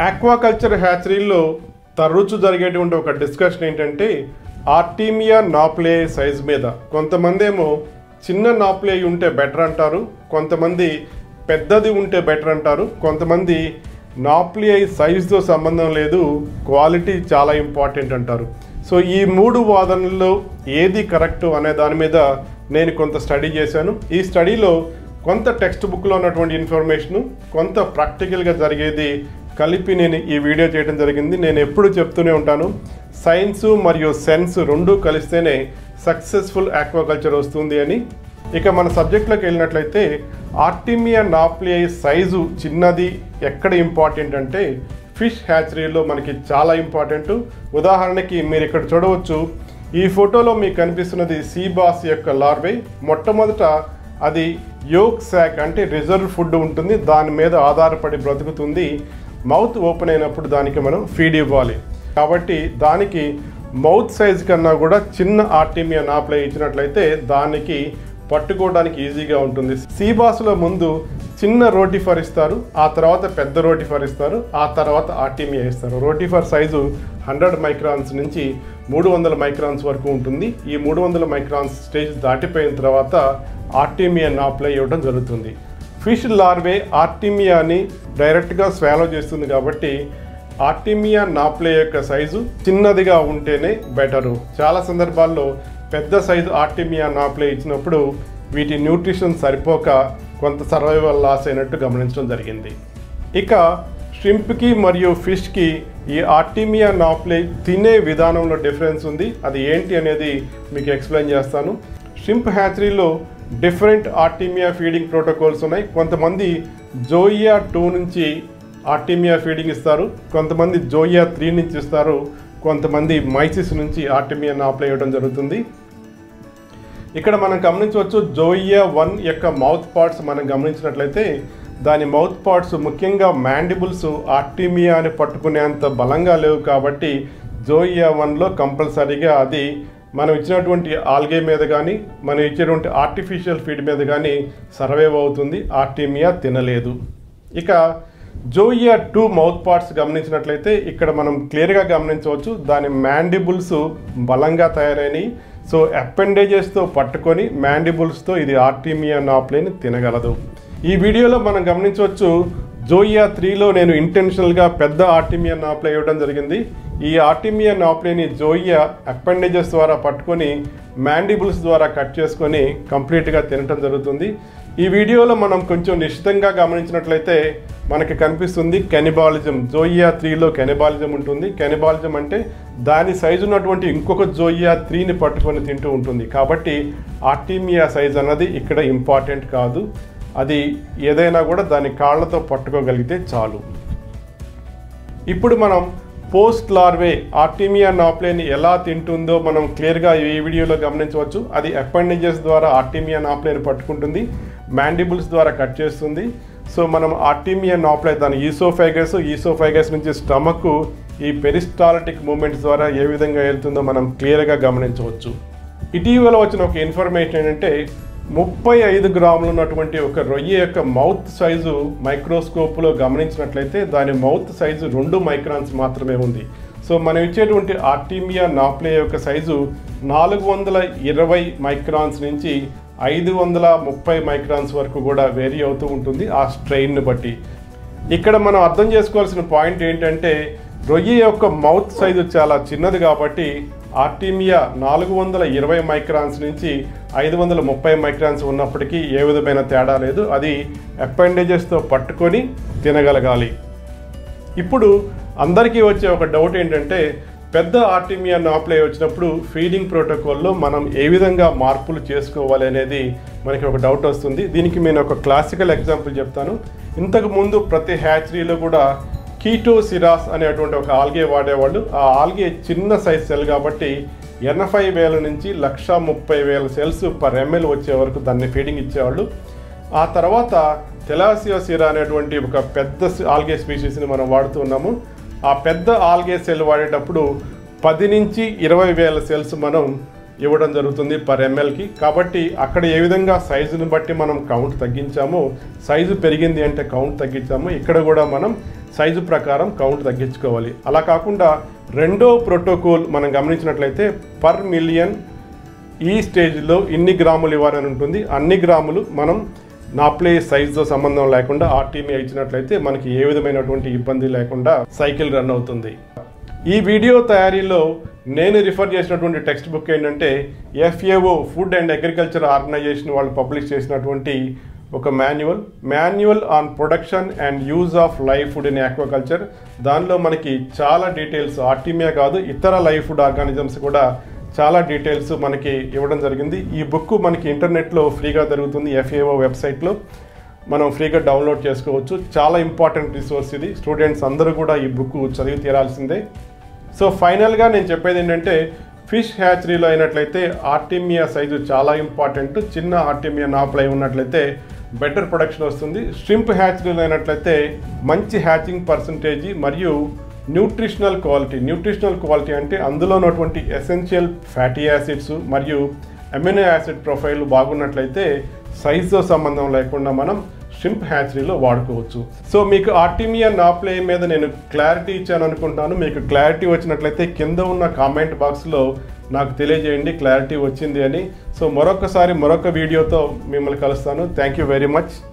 aquaculture హ్యాచరీల్లో తరచు జరిగేటువంటి ఒక డిస్కషన్ ఏంటంటే ఆర్టీమియా నాప్లే సైజ్ మీద కొంతమంది ఏమో చిన్న నాప్లే ఉంటే బెటర్ అంటారు కొంతమంది పెద్దది ఉంటే బెటర్ అంటారు కొంతమంది నాప్లే సైజుతో సంబంధం లేదు క్వాలిటీ చాలా ఇంపార్టెంట్ అంటారు సో ఈ మూడు వాదనల్లో ఏది కరెక్ట్ అనే దాని మీద నేను కొంత స్టడీ చేశాను ఈ స్టడీలో కొంత టెక్స్ట్ బుక్లో ఉన్నటువంటి ఇన్ఫర్మేషను కొంత ప్రాక్టికల్గా జరిగేది కలిపి నేను ఈ వీడియో చేయడం జరిగింది నేను ఎప్పుడు చెప్తూనే ఉంటాను సైన్స్ మరియు సెన్స్ రెండు కలిస్తేనే సక్సెస్ఫుల్ ఆక్వాకల్చర్ వస్తుంది అని ఇక మన సబ్జెక్ట్లోకి వెళ్ళినట్లయితే ఆర్టిమియా నాప్లియా సైజు చిన్నది ఎక్కడ ఇంపార్టెంట్ అంటే ఫిష్ హ్యాచరీలో మనకి చాలా ఇంపార్టెంట్ ఉదాహరణకి మీరు ఇక్కడ చూడవచ్చు ఈ ఫోటోలో మీకు కనిపిస్తున్నది సీబాస్ యొక్క లార్వే మొట్టమొదట అది యోక్ శాక్ అంటే రిజర్వ్ ఫుడ్ ఉంటుంది దాని మీద ఆధారపడి బ్రతుకుతుంది మౌత్ ఓపెన్ అయినప్పుడు దానికి మనం ఫీడ్ ఇవ్వాలి కాబట్టి దానికి మౌత్ సైజ్ కన్నా కూడా చిన్న ఆర్టీమియా నాప్లై ఇచ్చినట్లయితే దానికి పట్టుకోవడానికి ఈజీగా ఉంటుంది సీబాస్లో ముందు చిన్న రోటిఫర్ ఇస్తారు ఆ తర్వాత పెద్ద రోటిఫర్ ఇస్తారు ఆ తర్వాత ఆర్టీమియా ఇస్తారు రోటిఫర్ సైజు హండ్రెడ్ మైక్రాన్స్ నుంచి మూడు వందల మైక్రాన్స్ వరకు ఉంటుంది ఈ మూడు వందల మైక్రాన్స్ స్టేజ్ దాటిపోయిన తర్వాత ఆర్టీమియా నాప్లై ఇవ్వడం జరుగుతుంది ఫిష్ లార్వే ఆర్టిమియాని డైరెక్ట్గా స్వాలో చేస్తుంది కాబట్టి ఆర్టిమియా నాప్లే యొక్క సైజు చిన్నదిగా ఉంటేనే బెటరు చాలా సందర్భాల్లో పెద్ద సైజు ఆర్టిమియా నాప్లే ఇచ్చినప్పుడు వీటి న్యూట్రిషన్ సరిపోక కొంత సర్వైవల్ లాస్ అయినట్టు గమనించడం జరిగింది ఇక షింప్కి మరియు ఫిష్కి ఈ ఆర్టిమియా నాప్లే తినే విధానంలో డిఫరెన్స్ ఉంది అది ఏంటి అనేది మీకు ఎక్స్ప్లెయిన్ చేస్తాను షింప్ హ్యాచరీలో డిఫరెంట్ ఆర్టిమియా ఫీడింగ్ ప్రోటోకాల్స్ ఉన్నాయి కొంతమంది జోయియా టూ నుంచి ఆర్టిమియా ఫీడింగ్ ఇస్తారు కొంతమంది జోయియా త్రీ నుంచి ఇస్తారు కొంతమంది మైసిస్ నుంచి ఆర్టిమియా నాప్లే ఇవ్వడం జరుగుతుంది ఇక్కడ మనం గమనించవచ్చు జోయియా వన్ యొక్క మౌత్ పార్ట్స్ మనం గమనించినట్లయితే దాని మౌత్ పార్ట్స్ ముఖ్యంగా మ్యాండిబుల్స్ ఆర్టిమియాని పట్టుకునేంత బలంగా లేవు కాబట్టి జోయియా వన్లో కంపల్సరీగా అది మనం ఇచ్చినటువంటి ఆల్గే మీద కానీ మనం ఇచ్చేటువంటి ఆర్టిఫిషియల్ ఫీడ్ మీద కానీ సర్వైవ్ అవుతుంది ఆర్టిమియా తినలేదు ఇక జోయియా టూ మౌత్ పార్ట్స్ గమనించినట్లయితే ఇక్కడ మనం క్లియర్గా గమనించవచ్చు దాని మ్యాండిబుల్స్ బలంగా తయారైనవి సో అపెండేజెస్తో పట్టుకొని మ్యాండిబుల్స్తో ఇది ఆర్టిమియా నాప్లేని తినగలదు ఈ వీడియోలో మనం గమనించవచ్చు జోయియా త్రీలో నేను ఇంటెన్షనల్గా పెద్ద ఆర్టిమియా నాప్లే ఇవ్వడం జరిగింది ఈ ఆర్టిమియా నాప్లేని జోయియా అపెండేజెస్ ద్వారా పట్టుకొని మ్యాండిబుల్స్ ద్వారా కట్ చేసుకొని కంప్లీట్గా తినటం జరుగుతుంది ఈ వీడియోలో మనం కొంచెం నిశ్చితంగా గమనించినట్లయితే మనకి కనిపిస్తుంది కెనిబాలిజం జోయియా త్రీలో కెనిబాలిజం ఉంటుంది కెనిబాలిజం అంటే దాని సైజు ఉన్నటువంటి ఇంకొక జోయియా త్రీని పట్టుకొని తింటూ ఉంటుంది కాబట్టి ఆర్టీమియా సైజ్ అన్నది ఇక్కడ ఇంపార్టెంట్ కాదు అది ఏదైనా కూడా దాని కాళ్ళతో పట్టుకోగలిగితే చాలు ఇప్పుడు మనం పోస్ట్ లార్వే ఆర్టిమియా నాప్లేని ఎలా తింటుందో మనం క్లియర్గా ఈ వీడియోలో గమనించవచ్చు అది అపెండేజెస్ ద్వారా ఆర్టిమియా నాప్లేని పట్టుకుంటుంది మ్యాండిబుల్స్ ద్వారా కట్ చేస్తుంది సో మనం ఆర్టిమియా నాప్లే దాని ఈసోఫైగస్ ఈసోఫైగస్ నుంచి స్టమక్ ఈ పెరిస్టాలటిక్ మూమెంట్స్ ద్వారా ఏ విధంగా వెళ్తుందో మనం క్లియర్గా గమనించవచ్చు ఇటీవల వచ్చిన ఒక ఇన్ఫర్మేషన్ ఏంటంటే ముప్పై ఐదు గ్రాములు ఉన్నటువంటి ఒక రొయ్య యొక్క మౌత్ సైజు మైక్రోస్కోప్లో గమనించినట్లయితే దాని మౌత్ సైజు రెండు మైక్రాన్స్ మాత్రమే ఉంది సో మనం ఇచ్చేటువంటి ఆర్టీమియా నాప్లే యొక్క సైజు నాలుగు వందల ఇరవై మైక్రాన్స్ నుంచి ఐదు వందల ముప్పై మైక్రాన్స్ వరకు కూడా వేరీ అవుతూ ఉంటుంది ఆ స్ట్రెయిన్ని బట్టి ఇక్కడ మనం అర్థం చేసుకోవాల్సిన పాయింట్ ఏంటంటే రొయ్య యొక్క మౌత్ సైజు చాలా చిన్నది కాబట్టి ఆర్టీమియా నాలుగు వందల ఇరవై మైక్రాన్స్ నుంచి ఐదు వందల ముప్పై మైక్రాన్స్ ఉన్నప్పటికీ ఏ విధమైన తేడా లేదు అది అపెండేజెస్తో పట్టుకొని తినగలగాలి ఇప్పుడు అందరికీ వచ్చే ఒక డౌట్ ఏంటంటే పెద్ద ఆర్టిమియా నాప్లే వచ్చినప్పుడు ఫీడింగ్ ప్రోటోకాల్లో మనం ఏ విధంగా మార్పులు చేసుకోవాలి అనేది మనకి ఒక డౌట్ వస్తుంది దీనికి నేను ఒక క్లాసికల్ ఎగ్జాంపుల్ చెప్తాను ఇంతకు ముందు ప్రతి హ్యాచరీలో కూడా కీటో సిరాస్ అనేటువంటి ఒక ఆల్గే వాడేవాళ్ళు ఆ ఆల్గే చిన్న సైజ్ సెల్ కాబట్టి ఎనభై వేల నుంచి లక్ష ముప్పై వేల సెల్స్ పర్ ఎంఎల్ వచ్చే వరకు దాన్ని ఫీడింగ్ ఇచ్చేవాళ్ళు ఆ తర్వాత తెలాసియోసిరా అనేటువంటి ఒక పెద్ద ఆల్గే స్పీషీస్ని మనం వాడుతూ ఉన్నాము ఆ పెద్ద ఆల్గే సెల్ వాడేటప్పుడు పది నుంచి ఇరవై వేల సెల్స్ మనం ఇవ్వడం జరుగుతుంది పర్ ఎంఎల్కి కాబట్టి అక్కడ ఏ విధంగా సైజుని బట్టి మనం కౌంట్ తగ్గించామో సైజు పెరిగింది అంటే కౌంట్ తగ్గించాము ఇక్కడ కూడా మనం సైజు ప్రకారం కౌంట్ తగ్గించుకోవాలి అలా కాకుండా రెండో ప్రోటోకాల్ మనం గమనించినట్లయితే పర్ మిలియన్ ఈ స్టేజ్లో ఇన్ని గ్రాములు ఇవ్వాలని ఉంటుంది అన్ని గ్రాములు మనం నాప్లే సైజుతో సంబంధం లేకుండా ఆర్టీమీ ఇచ్చినట్లయితే మనకి ఏ విధమైనటువంటి ఇబ్బంది లేకుండా సైకిల్ రన్ అవుతుంది ఈ వీడియో తయారీలో నేను రిఫర్ చేసినటువంటి టెక్స్ట్ బుక్ ఏంటంటే FAO food and agriculture organization వాళ్ళు పబ్లిష్ చేసినటువంటి ఒక manual manual on production and use of live food in aquaculture దానిలో మనకి చాలా డీటెయిల్స్ ఆర్టీమియా కాదు ఇతర లైవ్ ఫుడ్ ఆర్గానిజమ్స్ కూడా చాలా డీటెయిల్స్ మనకి ఇవ్వడం జరిగింది ఈ బుక్ మనకి ఇంటర్నెట్లో ఫ్రీగా దొరుకుతుంది ఎఫ్ఏఓ వెబ్సైట్లో మనం ఫ్రీగా డౌన్లోడ్ చేసుకోవచ్చు చాలా ఇంపార్టెంట్ రిసోర్స్ ఇది స్టూడెంట్స్ అందరూ కూడా ఈ బుక్ చదివి తీరాల్సిందే సో ఫైనల్గా నేను చెప్పేది ఏంటంటే ఫిష్ హ్యాచరీలో అయినట్లయితే ఆర్టిమియా సైజు చాలా ఇంపార్టెంట్ చిన్న ఆర్టిమియా నాపులై ఉన్నట్లయితే బెటర్ ప్రొడక్షన్ వస్తుంది స్ట్రింప్ హ్యాచరీలో అయినట్లయితే మంచి హ్యాచింగ్ పర్సంటేజ్ మరియు న్యూట్రిషనల్ క్వాలిటీ న్యూట్రిషనల్ క్వాలిటీ అంటే అందులో ఉన్నటువంటి ఎసెన్షియల్ ఫ్యాటీ యాసిడ్స్ మరియు అమినో యాసిడ్ ప్రొఫైల్ బాగున్నట్లయితే సైజుతో సంబంధం లేకుండా మనం షింప్ హ్యాచరీలో వాడుకోవచ్చు సో మీకు ఆర్టిమియా నాప్లే మీద నేను క్లారిటీ ఇచ్చాను అనుకుంటాను మీకు క్లారిటీ వచ్చినట్లయితే కింద ఉన్న కామెంట్ బాక్స్లో నాకు తెలియజేయండి క్లారిటీ వచ్చింది అని సో మరొకసారి మరొక వీడియోతో మిమ్మల్ని కలుస్తాను థ్యాంక్ యూ వెరీ మచ్